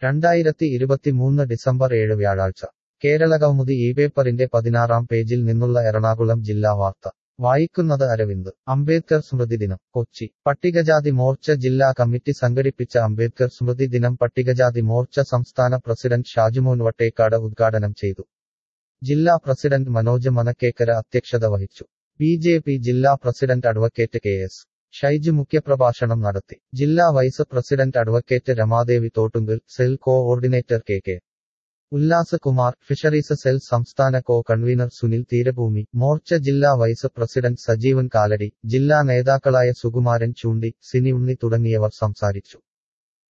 രണ്ടായിരത്തി ഇരുപത്തിമൂന്ന് ഡിസംബർ ഏഴ് വ്യാഴാഴ്ച കേരളകൗമുദി ഈ പേപ്പറിന്റെ പതിനാറാം പേജിൽ നിന്നുള്ള എറണാകുളം ജില്ലാ വാർത്ത വായിക്കുന്നത് അരവിന്ദ് അംബേദ്കർ സ്മൃതി ദിനം കൊച്ചി പട്ടികജാതി മോർച്ച ജില്ലാ കമ്മിറ്റി സംഘടിപ്പിച്ച അംബേദ്കർ സ്മൃതി ദിനം പട്ടികജാതി മോർച്ച സംസ്ഥാന പ്രസിഡന്റ് ഷാജുമോൻ വട്ടേക്കാട് ഉദ്ഘാടനം ചെയ്തു ജില്ലാ പ്രസിഡന്റ് മനോജ് മനക്കേക്കര അധ്യക്ഷത വഹിച്ചു ബി ജെ പി ജില്ലാ president advocate K S Shaiju മുഖ്യപ്രഭാഷണം നടത്തി ജില്ലാ vice president advocate Ramadevi Thottungal cell coordinator K K Ullas Kumar fisheries cell സംസ്ഥാന കോ കൺവീനർ സുനിൽ തീരഭൂമി മോർച്ച ജില്ലാ വൈസ് പ്രസിഡന്റ് സജീവൻ കാലടി ജില്ലാ നേതാക്കളായ സുകുമാരൻ ചൂണ്ടി സിനി ഉണ്ണി തുടങ്ങിയവർ സംസാരിച്ചു